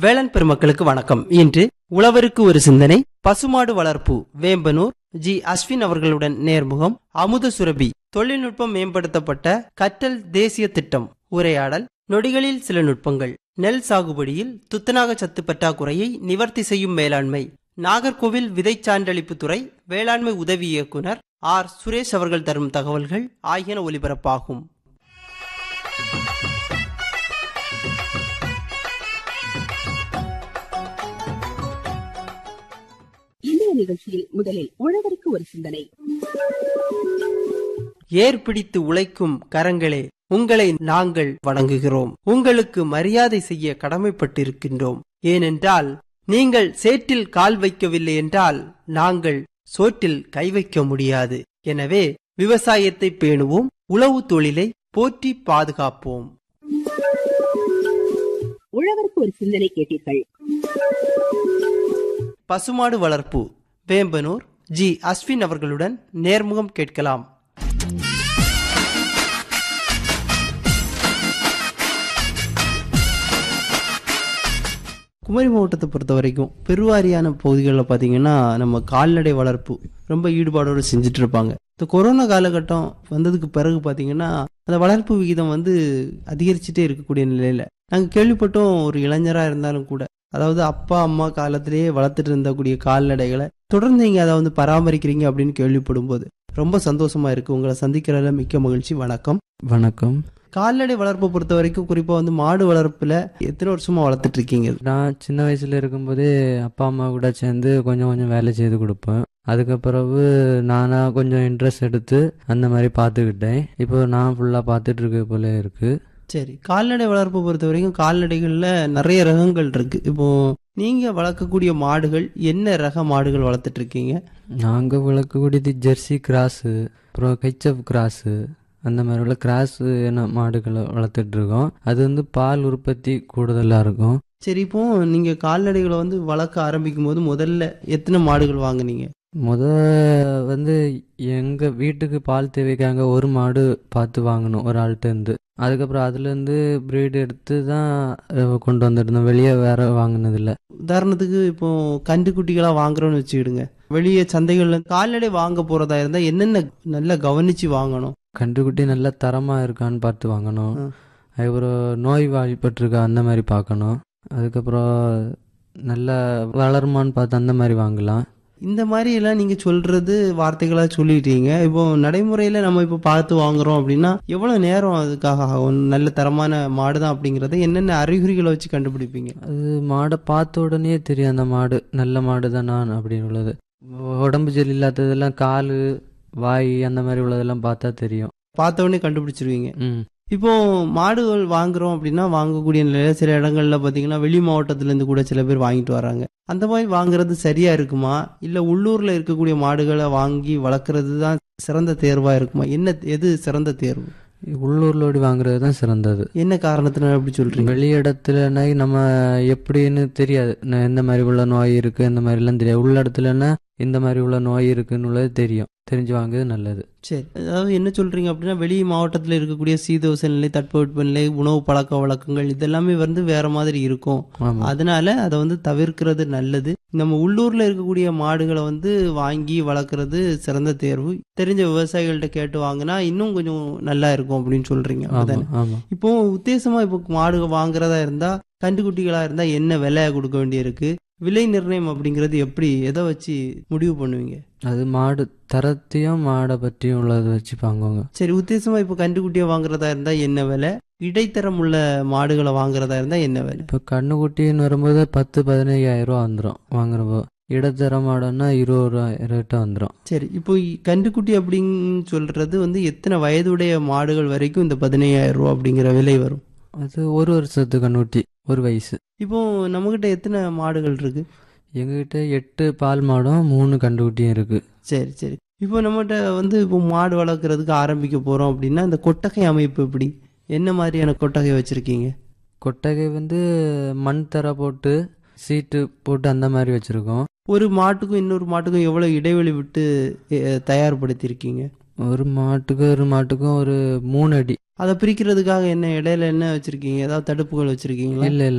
வேளாண் பெருமக்களுக்கு வணக்கம் இன்று உழவருக்கு ஒரு சிந்தனை பசுமாடு வளர்ப்பு வேம்பனூர் ஜி அஸ்வின் அவர்களுடன் நேர்முகம் அமுத சுரபி தொழில்நுட்பம் மேம்படுத்தப்பட்ட கற்றல் தேசிய திட்டம் உரையாடல் நொடிகளில் சில நுட்பங்கள் நெல் சாகுபடியில் துத்தநாக சத்து பற்றாக்குறையை நிவர்த்தி செய்யும் மேலாண்மை நாகர்கோவில் விதை சான்றளிப்பு துறை வேளாண்மை உதவி இயக்குனர் ஆர் சுரேஷ் அவர்கள் தரும் தகவல்கள் ஆகியன ஒலிபரப்பாகும் இன்றைய நிகழ்ச்சியில் முதலில் உழவருக்கு ஒரு சிந்தனை ஏர் பிடித்து உழைக்கும் கரங்களே உங்களை நாங்கள் வணங்குகிறோம் உங்களுக்கு மரியாதை செய்ய கடமைப்பட்டிருக்கின்றோம் ஏனென்றால் நீங்கள் சேற்றில் கால் வைக்கவில்லை என்றால் நாங்கள் சோற்றில் கை வைக்க முடியாது எனவே விவசாயத்தை பேணுவோம் உழவு தொழிலை போற்றி பாதுகாப்போம் உழவருக்கு ஒரு சிந்தனை கேட்டீர்கள் பசுமாடு வளர்ப்பு வேம்பனூர் ஜி அஸ்வின் அவர்களுடன் நேர்முகம் கேட்கலாம் குமரி மாவட்டத்தை பொறுத்த வரைக்கும் பெருவாரியான பகுதிகளில் பார்த்தீங்கன்னா நம்ம கால்நடை வளர்ப்பு ரொம்ப ஈடுபாடோடு செஞ்சுட்டு இருப்பாங்க இந்த கொரோனா காலகட்டம் வந்ததுக்கு பிறகு பார்த்தீங்கன்னா அந்த வளர்ப்பு விகிதம் வந்து அதிகரிச்சுட்டே இருக்கக்கூடிய நிலையில நாங்கள் கேள்விப்பட்டோம் ஒரு இளைஞராக இருந்தாலும் கூட அதாவது அப்பா அம்மா காலத்திலேயே வளர்த்துட்டு இருந்தக்கூடிய கால்நடைகளை தொடர்ந்து நீங்க அதை வந்து பராமரிக்கிறீங்க அப்படின்னு கேள்விப்படும் போது ரொம்ப சந்தோஷமா இருக்கு உங்களை சந்திக்கிறதுல மிக்க மகிழ்ச்சி வணக்கம் வணக்கம் கால்நடை வளர்ப்பை பொறுத்த வரைக்கும் குறிப்பா வந்து மாடு வளர்ப்புல எத்தனை வருஷமா வளர்த்துட்டு இருக்கீங்க நான் சின்ன வயசுல இருக்கும்போதே அப்பா அம்மா கூட சேர்ந்து கொஞ்சம் கொஞ்சம் வேலை செய்து கொடுப்பேன் அதுக்கு பிறகு நானா கொஞ்சம் இன்ட்ரெஸ்ட் எடுத்து அந்த மாதிரி பார்த்துக்கிட்டேன் இப்போ நான் ஃபுல்லாக பார்த்துட்டு இருக்க போல இருக்கு சரி கால்நடை வளர்ப்பை பொறுத்த வரைக்கும் கால்நடைகள்ல நிறைய ரகங்கள் இருக்கு இப்போ நீங்க வளர்க்கக்கூடிய மாடுகள் என்ன ரக மாடுகள் வளர்த்துட்டு இருக்கீங்க நாங்கள் வளர்க்கக்கூடியது ஜெர்சி கிராஸு அப்புறம் கெச்சப் கிராஸு அந்த மாதிரி உள்ள கிராஸ் என்ன மாடுகளை வளர்த்துட்டு இருக்கோம் அது வந்து பால் உற்பத்தி கூடுதலாக இருக்கும் சரி இப்போ நீங்க கால்நடைகளை வந்து வளர்க்க ஆரம்பிக்கும் போது முதல்ல எத்தனை மாடுகள் வாங்குனீங்க முத வந்து எங்க வீட்டுக்கு பால் தேவைக்காக ஒரு மாடு பார்த்து வாங்கணும் ஒரு ஆள்கிட்ட இருந்து அதுக்கப்புறம் அதுலேருந்து ப்ரீடு எடுத்து தான் அஹ், கொண்டு வந்துருந்தோம் வெளியே வேற வாங்கினதில்ல உதாரணத்துக்கு இப்போ கன்றுக்குட்டிகளா வாங்குறோம்னு வச்சுக்கிடுங்க வெளியே சந்தைகள்ல கால்நடை வாங்க போறதா இருந்தா என்னென்ன நல்லா கவனிச்சு வாங்கணும் கன்றுக்குட்டி நல்லா தரமாக இருக்கான்னு பார்த்து வாங்கணும் ம். அதுக்கப்புறம் நோய் வாய்ப்பட்டிருக்கா அந்த மாதிரி பார்க்கணும் அதுக்கப்புறம் நல்லா வளருமான்னு பார்த்து அந்த மாதிரி வாங்கலாம் இந்த மாதிரி எல்லாம் நீங்க சொல்றது வார்த்தைகளா சொல்லிட்டீங்க இப்போ நடைமுறையில நம்ம இப்போ பார்த்து வாங்குறோம் அப்படின்னா எவ்வளவு நேரம் அதுக்காக ஆகும் நல்ல தரமான மாடு தான் அப்படிங்கறத என்னென்ன அறிகுறிகளை வச்சு கண்டுபிடிப்பீங்க அது மாடை பார்த்த உடனே தெரியும் அந்த மாடு நல்ல மாடு தான் நான் அப்படின்னு உள்ளது உடம்பு சரி இல்லாததெல்லாம் கால் வாய் அந்த மாதிரி உள்ளதெல்லாம் பார்த்தா தெரியும் பார்த்த உடனே கண்டுபிடிச்சிருவீங்க ம் இப்போ மாடுகள் வாங்குறோம் அப்படின்னா வாங்கக்கூடிய நிலையில சில இடங்கள்ல பாத்தீங்கன்னா வெளி மாவட்டத்துல இருந்து கூட சில பேர் வாங்கிட்டு வராங்க அந்த மாதிரி வாங்குறது சரியா இருக்குமா இல்ல உள்ளூர்ல இருக்கக்கூடிய மாடுகளை வாங்கி வளர்க்கறது தான் சிறந்த தேர்வா இருக்குமா என்ன எது சிறந்த தேர்வு உள்ளூர்ல ஓடி வாங்குறது தான் சிறந்தது என்ன காரணத்தினால அப்படி சொல்றீங்க வெளி இடத்துலனா நம்ம எப்படின்னு தெரியாது ந- எந்த மாதிரி உள்ள நோய் இருக்கு இந்த மாதிரிலாம் தெரியாது உள்ள இடத்துலனா இந்த மாதிரி உள்ள நோய் இருக்குன்னு உள்ளது தெரியும் தெரிஞ்சு வாங்குறது நல்லது சரி அதாவது என்ன சொல்றீங்க அப்படின்னா வெளி மாவட்டத்துல இருக்கக்கூடிய சீதோச நிலை தட்பவெட்ப நிலை உணவு பழக்க வழக்கங்கள் இதெல்லாமே வந்து வேற மாதிரி இருக்கும் ஆமா அதனால அதை வந்து தவிர்க்கிறது நல்லது நம்ம உள்ளூர்ல இருக்கக்கூடிய மாடுகளை வந்து வாங்கி வளர்க்கறது சிறந்த தேர்வு தெரிஞ்ச விவசாயிகள்ட்ட கேட்டு வாங்கினா இன்னும் கொஞ்சம் நல்லா இருக்கும் அப்படின்னு சொல்றீங்க ஆமா அப்படிதானே? ஆமா இப்போ உத்தேசமா இப்போ மாடு வாங்குறதா இருந்தா கண்டுக்குட்டிகளா இருந்தா என்ன விலை கொடுக்க வேண்டியிருக்கு விலை நிர்ணயம் அப்படிங்கிறது எப்படி எதை வச்சு முடிவு பண்ணுவீங்க அது மாடு தரத்தையும் மாடை பற்றியும் உள்ளதை வச்சு வாங்குவாங்க சரி உத்தேசமா இப்போ கண்டுக்குட்டியை வாங்குறதா இருந்தா என்ன விலை இடைத்தரம் உள்ள மாடுகளை வாங்குறதா இருந்தா என்ன விலை இப்போ கண்ணுக்குட்டின்னு வரும்போது பத்து பதினையாயிரம் ரூபா வந்துடும் வாங்குறப்போ இடத்தர மாடுன்னா இருபது ரூபா ரேட்டாக வந்துடும் சரி இப்போ இ- கன்றுக்குட்டி அப்படின்னு சொல்றது வந்து எத்தனை வயதுடைய மாடுகள் வரைக்கும் இந்த பதினையாயிரம் ரூபா அப்படிங்கிற விலை வரும் அது ஒரு வருஷத்து கண்ணுக்குட்டி ஒரு வயசு இப்போ நம்மகிட்ட எத்தனை மாடுகள் இருக்கு எங்ககிட்ட எட்டு பால் மாடும் மூணு கண்டுக்குட்டியும் இருக்கு சரி சரி இப்போ நம்மகிட்ட வந்து இப்போ மாடு வளர்க்குறதுக்கு ஆரம்பிக்க போறோம் அப்படின்னா இந்த கொட்டகை அமைப்பு எப்படி என்ன மாதிரியான கொட்டகை வச்சிருக்கீங்க கொட்டகை வந்து மண் தர போட்டு சீட்டு போட்டு அந்த மாதிரி வச்சிருக்கோம் ஒரு மாட்டுக்கும் இன்னொரு மாட்டுக்கும் எவ்வளவு இடைவெளி விட்டு எ, தயார்படுத்தியிருக்கீங்க ஒரு மாட்டுக்கு ஒரு மாட்டுக்கும் ஒரு மூணு அடி அதை பிரிக்கிறதுக்காக என்ன இடையில என்ன வச்சிருக்கீங்க ஏதாவது தடுப்புகள் வச்சிருக்கீங்களா இல்ல இல்ல